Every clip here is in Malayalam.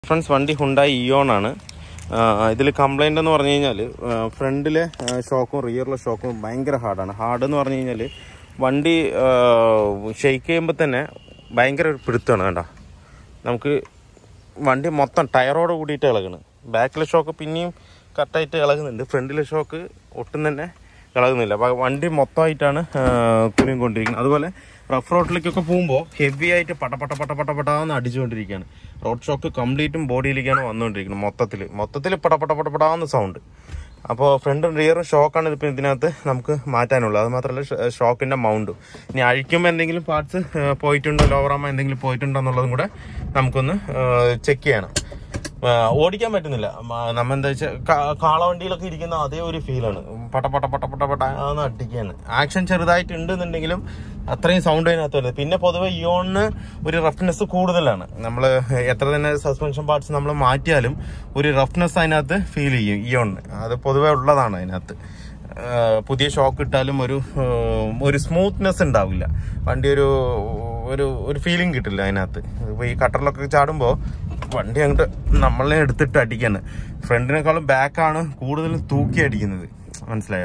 ഫ്രണ്ട്സ് വണ്ടി ഹുണ്ടായി ഇയോൺ ആണ് ഇതിൽ കംപ്ലൈൻ്റ് എന്ന് പറഞ്ഞു കഴിഞ്ഞാൽ ഫ്രണ്ടിലെ ഷോക്കും റിയറിലെ ഷോക്കും ഭയങ്കര ഹാർഡാണ് ഹാർഡ് എന്ന് പറഞ്ഞു കഴിഞ്ഞാൽ വണ്ടി ഷെയ്ക്ക് ചെയ്യുമ്പോൾ തന്നെ ഭയങ്കര ഒരു പിടുത്തമാണ് വേണ്ട നമുക്ക് വണ്ടി മൊത്തം ടയറോട് കൂടിയിട്ട് ഇളകണ് ബാക്കിലെ ഷോക്ക് പിന്നെയും കറക്റ്റായിട്ട് ഇളകുന്നുണ്ട് ഫ്രണ്ടിലെ ഷോക്ക് ഒട്ടും തന്നെ ഇളകുന്നില്ല അപ്പോൾ വണ്ടി മൊത്തമായിട്ടാണ് കുനിയും കൊണ്ടിരിക്കുന്നത് അതുപോലെ റഫ് റോഡിലേക്കൊക്കെ പോകുമ്പോൾ ഹെവി ആയിട്ട് പട്ട പട്ട പട്ട പട്ട പട്ടാന്ന് അടിച്ചുകൊണ്ടിരിക്കുകയാണ് റോഡ് ഷോക്ക് കംപ്ലീറ്റും ബോഡിയിലേക്കാണ് വന്നുകൊണ്ടിരിക്കുന്നത് മൊത്തത്തിൽ മൊത്തത്തിൽ പട പട പട പടാന്ന് സൗണ്ട് അപ്പോൾ ഫ്രണ്ടും റിയറും ഷോക്കാണ് ഇതിപ്പോൾ ഇതിനകത്ത് നമുക്ക് മാറ്റാനുള്ളത് അത് മാത്രമല്ല ഷോക്കിൻ്റെ മൗണ്ടും ഇനി അഴിക്കുമ്പോൾ എന്തെങ്കിലും പാർട്സ് പോയിട്ടുണ്ടോ ലോവറാമ എന്തെങ്കിലും പോയിട്ടുണ്ടോ എന്നുള്ളതും കൂടെ നമുക്കൊന്ന് ചെക്ക് ചെയ്യണം ആ, ഓടിക്കാൻ പറ്റുന്നില്ല മ- നമ്മ എന്താ വെച്ചാൽ കാളവണ്ടിയിലൊക്കെ ഇരിക്കുന്ന അതേ ഒരു ഫീലാണ് പട്ട പട്ട പട്ട പട്ട പട്ട എന്ന് അടിക്കുകയാണ് ആക്ഷൻ ചെറുതായിട്ട് ഉണ്ടെന്നുണ്ടെങ്കിലും അത്രയും സൗണ്ട് അതിനകത്ത് വരുന്നത് പിന്നെ പൊതുവെ ഇയോണിന് ഒരു റഫ്നെസ് കൂടുതലാണ് നമ്മൾ എത്ര തന്നെ സസ്പെൻഷൻ പാർട്സ് നമ്മൾ മാറ്റിയാലും ഒരു റഫ്നെസ് അതിനകത്ത് ഫീൽ ചെയ്യും ഇയോണിന് അത് പൊതുവെ ഉള്ളതാണ് അതിനകത്ത് ആ, പുതിയ ഷോക്ക് ഇട്ടാലും ഒരു ആ, ഒരു സ്മൂത്ത്നെസ് ഉണ്ടാവില്ല വണ്ടി ഒരു ഒരു ഒരു ഫീലിംഗ് കിട്ടില്ല അതിനകത്ത് ഇപ്പോൾ ഈ കട്ടറിലൊക്കെ ചാടുമ്പോൾ വണ്ടി അങ്ങോട്ട് നമ്മളെ എടുത്തിട്ട് അടിക്കാണ് ഫ്രണ്ടിനേക്കാളും ബാക്കാണ് കൂടുതൽ തൂക്കി അടിക്കുന്നത് മനസ്സിലായോ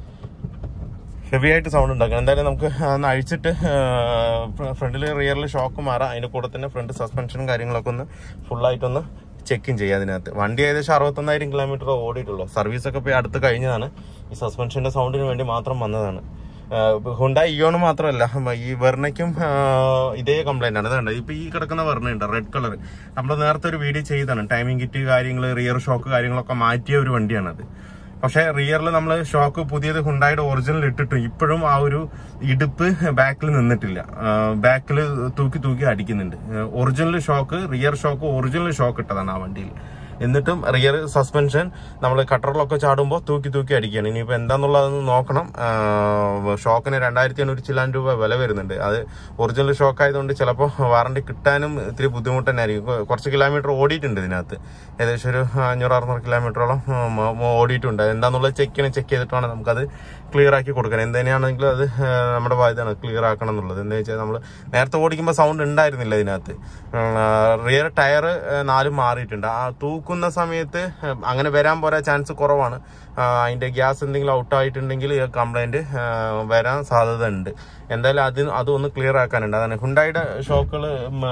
ഹെവി ആയിട്ട് സൗണ്ട് ഉണ്ടാക്കണം എന്തായാലും നമുക്ക് ഒന്ന് അഴിച്ചിട്ട് ഫ്രണ്ടിൽ റിയറിൽ ഷോക്ക് മാറാം അതിന്റെ കൂടെ തന്നെ ഫ്രണ്ട് സസ്പെൻഷനും കാര്യങ്ങളൊക്കെ ഒന്ന് ഫുള്ളായിട്ടൊന്ന് ചെക്കും ചെയ്യാം അതിനകത്ത് വണ്ടി ഏകദേശം അറുപത്തൊന്നായിരം കിലോമീറ്റർ ഓടിയിട്ടുള്ളൂ സർവീസ് ഒക്കെ പോയി അടുത്ത് കഴിഞ്ഞതാണ് ഈ സസ്പെൻഷന്റെ സൗണ്ടിന് വേണ്ടി മാത്രം വന്നതാണ് ഹുണ്ട ഇയോണ് മാത്രമല്ല ഈ വെർണയ്ക്കും ആ, ഇതേ കംപ്ലൈന്റ് ആണ് അതുകൊണ്ട് ഇപ്പൊ ഈ കിടക്കുന്ന വെർണ ഉണ്ട് റെഡ് കളർ നമ്മൾ നേരത്തെ ഒരു വീഡിയോ ചെയ്താണ് ടൈമിംഗ് കിറ്റ് കാര്യങ്ങൾ റിയർ ഷോക്ക് കാര്യങ്ങളൊക്കെ മാറ്റിയ ഒരു വണ്ടിയാണത് പക്ഷെ റിയറിൽ നമ്മൾ ഷോക്ക് പുതിയത് ഹുണ്ടായുടെ ഒറിജിനൽ ഇട്ടിട്ടും ഇപ്പോഴും ആ ഒരു ഇടുപ്പ് ബാക്കിൽ നിന്നിട്ടില്ല ബാക്കിൽ തൂക്കി തൂക്കി അടിക്കുന്നുണ്ട് original shock rear shock original shock ഇട്ടതാണ് ആ വണ്ടിയിൽ എന്നിട്ടും റിയർ സസ്പെൻഷൻ നമ്മൾ കട്ടറിലൊക്കെ ചാടുമ്പോൾ തൂക്കി തൂക്കി അടിക്കുകയാണ് ഇനിയിപ്പോൾ എന്താന്നുള്ളതെന്ന് നോക്കണം ആ, ഷോക്കിന് രണ്ടായിരത്തി എണ്ണൂറ്റി ചില്ലാൻ രൂപ വില വരുന്നുണ്ട് അത് ഒറിജിനൽ ഷോക്ക് ആയതുകൊണ്ട് ചിലപ്പോൾ വാറണ്ടി കിട്ടാനും ഇത്തിരി ബുദ്ധിമുട്ട് തന്നെ ആയിരിക്കും കൊ- കുറച്ച് കിലോമീറ്റർ ഓടിയിട്ടുണ്ട് ഇതിനകത്ത് ഏകദേശം ഒരു അഞ്ഞൂറ് അറുന്നൂറ് കിലോമീറ്ററോളം ഉം, ഉം, ഓടിയിട്ടുണ്ട് എന്താന്നുള്ളത് ചെക്ക് ചെയ്യണം ചെക്ക് ചെയ്തിട്ട് വേണം നമുക്കത് ക്ലിയർ ആക്കി കൊടുക്കണം എന്തിനാണെങ്കിലും അത് ആ, നമ്മുടെ ബാധ്യതയാണ് ക്ലിയർ ആക്കണം എന്നുള്ളത് എന്താ വെച്ചാൽ നമ്മൾ നേരത്തെ ഓടിക്കുമ്പോൾ സൗണ്ട് ഉണ്ടായിരുന്നില്ല ഇതിനകത്ത് റിയർ ടയർ നാലും മാറിയിട്ടുണ്ട് ആ തൂക്കുന്ന സമയത്ത് ഉം, അങ്ങനെ വരാൻ പോരാ ചാൻസ് കുറവാണ് ആ, അതിന്റെ ഗ്യാസ് എന്തെങ്കിലും ഔട്ട് ആയിട്ടുണ്ടെങ്കിൽ ഈ കംപ്ലൈന്റ് വരാൻ സാധ്യത ഉണ്ട് എന്തായാലും അത് അതൊന്ന് ക്ലിയർ ആക്കാനുണ്ട് അതാണ് ഹുണ്ടായുടെ ഷോക്കുകൾ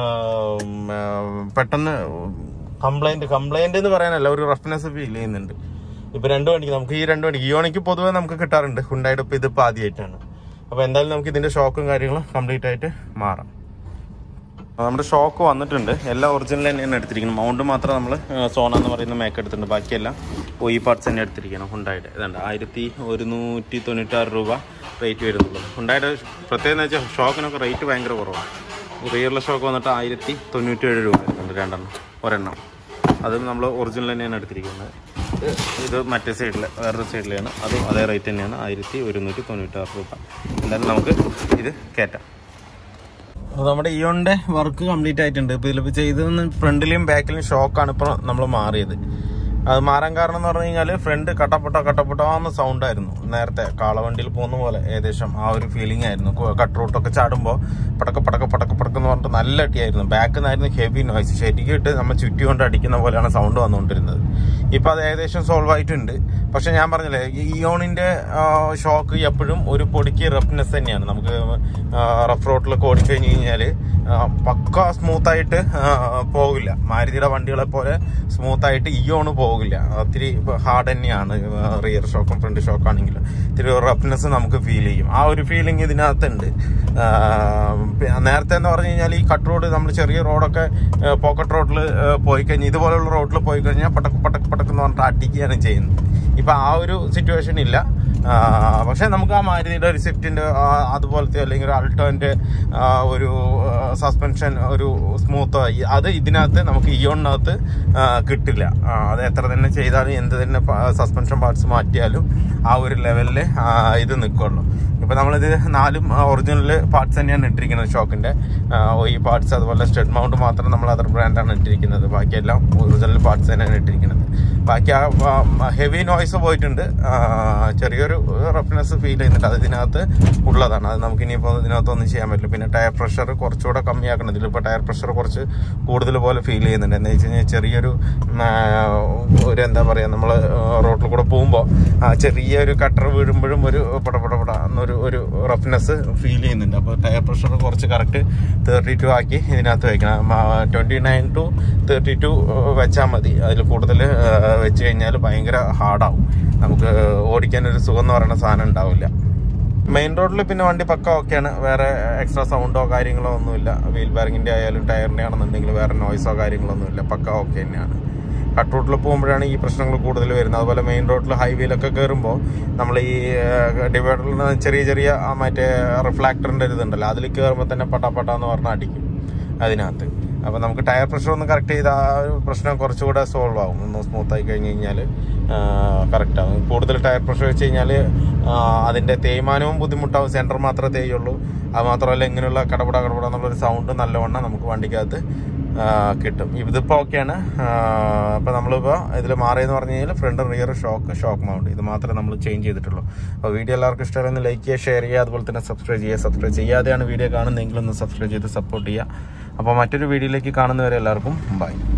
പെട്ടെന്ന് കംപ്ലൈന്റ് കംപ്ലൈന്റ് എന്ന് പറയാനല്ല ഒരു റഫ്നെസ് ഫീൽ ചെയ്യുന്നുണ്ട് ഇപ്പൊ രണ്ട് വണ്ടിക്ക് നമുക്ക് ഈ രണ്ട് വണ്ടിക്ക് ഇയോണിക്ക് പൊതുവെ നമുക്ക് കിട്ടാറുണ്ട് ഹുണ്ടായുടെ ഇപ്പൊ ഇതിപ്പോ ആദ്യമായിട്ടാണ് അപ്പൊ എന്തായാലും നമുക്ക് ഇതിന്റെ ഷോക്കും കാര്യങ്ങളും കംപ്ലീറ്റ് ആയിട്ട് മാറാം നമ്മുടെ ഷോക്ക് വന്നിട്ടുണ്ട് എല്ലാം ഒറിജിനൽ തന്നെയാണ് എടുത്തിരിക്കുന്നത് മൗണ്ട് മാത്രം നമ്മൾ സോണ എന്ന് പറയുന്ന മേക്ക് എടുത്തിട്ടുണ്ട് ബാക്കിയെല്ലാം ഒയി പാർട്സ് തന്നെ എടുത്തിരിക്കണം ഹുണ്ടായിട്ട് ഇതുണ്ട് ആയിരത്തി ഒരുന്നൂറ്റി തൊണ്ണൂറ്റാറ് രൂപ റേറ്റ് വരുന്നുള്ളൂ ഹുണ്ടായുടെ പ്രത്യേകത എന്ന് വെച്ചാൽ ഷോക്കിനൊക്കെ റേറ്റ് ഭയങ്കര കുറവാണ് റിയറിലെ ഷോക്ക് വന്നിട്ട് ആയിരത്തി തൊണ്ണൂറ്റേഴ് രൂപ വരുന്നുണ്ട് രണ്ടെണ്ണം ഒരെണ്ണം അതും നമ്മൾ ഒറിജിനൽ തന്നെയാണ് എടുത്തിരിക്കുന്നത് ഇത് ഇത് മറ്റേ സൈഡിൽ വേറൊരു സൈഡിലാണ് അതും അതേ റേറ്റ് തന്നെയാണ് ആയിരത്തി ഒരുന്നൂറ്റി തൊണ്ണൂറ്റാറ് രൂപ എന്തായാലും നമുക്ക് ഇത് കയറ്റാം അപ്പോൾ നമ്മുടെ ഇയോണിന്റെ വർക്ക് കംപ്ലീറ്റ് ആയിട്ടുണ്ട് ഇപ്പൊ ഇതിലിപ്പോ ചെയ്തത് ഫ്രണ്ടിലും ബാക്കിലും ഷോക്കാണ് ഇപ്പൊ നമ്മൾ മാറിയത് അത് മാറാൻ കാരണം എന്ന് പറഞ്ഞു കഴിഞ്ഞാൽ ഫ്രണ്ട് കട്ടപ്പെട്ട കട്ടപ്പെട്ടാന്ന് സൗണ്ട് ആയിരുന്നു നേരത്തെ കാളവണ്ടിയിൽ പോകുന്ന പോലെ ഏകദേശം ആ ഒരു ഫീലിംഗ് ആയിരുന്നു കട്ട് റൂട്ടൊക്കെ ചാടുമ്പോൾ പടക്ക പടക്ക പടക്ക പടക്ക എന്ന് പറഞ്ഞിട്ട് നല്ല അടിയായിരുന്നു ബാക്കിൽ നിന്നായിരുന്നു ഹെവി നോയ്സ് ശരിക്കും ഇട്ട് നമ്മൾ ചുറ്റി കൊണ്ട് അടിക്കുന്ന പോലെയാണ് സൗണ്ട് വന്നുകൊണ്ടിരുന്നത് ഇപ്പൊ അത് ഏകദേശം സോൾവ് ആയിട്ടുണ്ട് പക്ഷെ ഞാൻ പറഞ്ഞില്ലേ ഈ ഇയോണിന്റെ ഷോക്ക് എപ്പോഴും ഒരു പൊടിക്ക് റഫ്നെസ് തന്നെയാണ് നമുക്ക് റഫ് റോഡിലൊക്കെ ഓടിക്കഴിഞ്ഞ് കഴിഞ്ഞാൽ പക്ക സ്മൂത്ത് ആയിട്ട് ആ, പോകില്ല മാരുതിയുടെ വണ്ടികളെ പോലെ സ്മൂത്ത് ആയിട്ട് ഇയോണ് പോകില്ല ഒത്തിരി ഹാർഡ് തന്നെയാണ് റിയർ ഷോക്കും ഫ്രണ്ട് ഷോക്ക് ആണെങ്കിലും ഇത്തിരി റഫ്നെസ് നമുക്ക് ഫീൽ ചെയ്യും ആ ഒരു ഫീലിംഗ് ഇതിനകത്തുണ്ട് ആ, പി- നേരത്തെ എന്ന് പറഞ്ഞു കഴിഞ്ഞാൽ ഈ കട്ട് റോഡ് നമ്മൾ ചെറിയ റോഡൊക്കെ പോക്കറ്റ് റോഡിൽ പോയി കഴിഞ്ഞാൽ ഇതുപോലുള്ള റോഡിൽ പോയി കഴിഞ്ഞാൽ പടക്ക് പടക്ക് പടക്ക് എന്ന് പറഞ്ഞിട്ട് അടിക്കുകയാണ് ചെയ്യുന്നത് ഇപ്പൊ ആ ഒരു സിറ്റുവേഷൻ ഇല്ല ആ, പക്ഷെ നമുക്ക് ആ മാരുതിയുടെ ഒരു സ്വിഫ്റ്റിന്റെ ആ, അതുപോലത്തെ അല്ലെങ്കിൽ ഒരു അൾട്ടോന്റെ ആ, ഒരു സസ്പെൻഷൻ ഒരു സ്മൂത്ത് അത് ഇതിനകത്ത് നമുക്ക് ഇയോണിനകത്ത് ആ, കിട്ടില്ല ആ, അത് എത്ര തന്നെ ചെയ്താലും എന്ത് തന്നെ സസ്പെൻഷൻ പാർട്സ് മാറ്റിയാലും ആ ഒരു ലെവലിൽ ഇത് നിൽക്കുള്ളൂ ഇപ്പൊ നമ്മളിത് നാലും ഒറിജിനൽ പാർട്സ് തന്നെയാണ് ഇട്ടിരിക്കുന്നത് ഷോക്കിന്റെ ആ, ഈ പാർട്സ് അതുപോലെ സ്റ്റഡ് മൗണ്ട് മാത്രം നമ്മൾ അതർ ബ്രാൻഡാണ് ഇട്ടിരിക്കുന്നത് ബാക്കിയെല്ലാം ഒറിജിനൽ പാർട്സ് തന്നെയാണ് ഇട്ടിരിക്കുന്നത് ബാക്കി ആ ഹെവി നോയ്സ് പോയിട്ടുണ്ട് ആ, ചെറിയൊരു റഫ്നെസ് ഫീൽ ചെയ്യുന്നുണ്ട് അത് ഇതിനകത്ത് ഉള്ളതാണ് അത് നമുക്ക് ഇനിയിപ്പോൾ ഇതിനകത്തൊന്നും ചെയ്യാൻ പറ്റില്ല പിന്നെ ടയർ പ്രഷർ കുറച്ചുകൂടെ കമ്മിയാക്കണം ഇതിലിപ്പോൾ ടയർ പ്രഷർ കുറച്ച് കൂടുതൽ പോലെ ഫീൽ ചെയ്യുന്നുണ്ട് എന്ന് വെച്ച് കഴിഞ്ഞാൽ ചെറിയൊരു ഉം, ആ, ഒരു എന്താ പറയുക നമ്മൾ റോട്ടിൽ കൂടെ പോകുമ്പോൾ ചെറിയൊരു കട്ടർ വീഴുമ്പോഴും ഒരു പടപടപട എന്നൊരു ഒരു റഫ്നെസ് ഫീൽ ചെയ്യുന്നുണ്ട് അപ്പോൾ ടയർ പ്രഷർ കുറച്ച് കറക്റ്റ് തേർട്ടി ടു ആക്കി ഇതിനകത്ത് വെക്കണം twenty nine two thirty two വെച്ചാൽ മതി അതിൽ കൂടുതൽ വെച്ച് കഴിഞ്ഞാൽ ഭയങ്കര ഹാർഡാവും നമുക്ക് ഓടിക്കാൻ ഒരു സുഖം എന്ന് പറയുന്ന സാധനം ഉണ്ടാവില്ല മെയിൻ റോഡിൽ പിന്നെ വണ്ടി പക്ക ഓക്കെയാണ് വേറെ എക്സ്ട്രാ സൗണ്ടോ കാര്യങ്ങളോ ഒന്നുമില്ല വീൽ ബാരിങ്ങിന്റെ ആയാലും ടയറിന്റെ ആണെന്നുണ്ടെങ്കിൽ വേറെ നോയ്സോ കാര്യങ്ങളോ ഒന്നുമില്ല പക്ക ഓക്കെ തന്നെയാണ് കട്ട് റൂട്ടിൽ പോകുമ്പോഴാണ് ഈ പ്രശ്നങ്ങൾ കൂടുതൽ വരുന്നത് അതുപോലെ മെയിൻ റോഡിൽ ഹൈവേയിലൊക്കെ കയറുമ്പോൾ നമ്മൾ ഈ ഡിവൈഡറിൽ ചെറിയ ചെറിയ ആ മറ്റേ റിഫ്ലാക്ടറിന്റെ ഇതുണ്ടല്ലോ അതിൽ കയറുമ്പോൾ തന്നെ പട്ടാ പട്ടാ എന്ന് പറഞ്ഞാൽ അടിക്കും അതിനകത്ത് അപ്പോൾ നമുക്ക് ടയർ പ്രഷർ ഒന്ന് കറക്റ്റ് ചെയ്താൽ ആ ഒരു പ്രശ്നം കുറച്ചുകൂടെ സോൾവ് ആവും ഒന്ന് സ്മൂത്ത് ആയി കഴിഞ്ഞ് കഴിഞ്ഞാൽ കറക്റ്റ് ആവും കൂടുതൽ ടയർ പ്രഷർ വെച്ച് കഴിഞ്ഞാൽ അതിൻ്റെ തേയ്മാനവും ബുദ്ധിമുട്ടാവും സെൻറ്റർ മാത്രമേ തേയുള്ളൂ അത് മാത്രമല്ല ഇങ്ങനെയുള്ള കടപട കടപട എന്നുള്ളൊരു സൗണ്ട് നല്ലവണ്ണം നമുക്ക് വണ്ടിക്കകത്ത് ആ, കിട്ടും ഇതിപ്പോൾ ഓക്കെയാണ് അപ്പോൾ നമ്മളിപ്പോൾ ഇതിൽ മാറിയെന്ന് പറഞ്ഞു കഴിഞ്ഞാൽ front rear shock shock mount ഇത് മാത്രമേ നമ്മൾ ചേഞ്ച് ചെയ്തിട്ടുള്ളൂ അപ്പോൾ വീഡിയോ എല്ലാവർക്കും ഇഷ്ടമായിരുന്നു ലൈക്ക് ചെയ്യുക ഷെയർ ചെയ്യുക അതുപോലെ തന്നെ സബ്സ്ക്രൈബ് ചെയ്യുക സബ്സ്ക്രൈബ് ചെയ്യാതെയാണ് വീഡിയോ കാണുന്നതെങ്കിൽ ഒന്ന് സബ്സ്ക്രൈബ് ചെയ്ത് സപ്പോർട്ട് ചെയ്യുക അപ്പോൾ മറ്റൊരു വീഡിയോയിലേക്ക് കാണുന്നവരെ എല്ലാവർക്കും ബൈ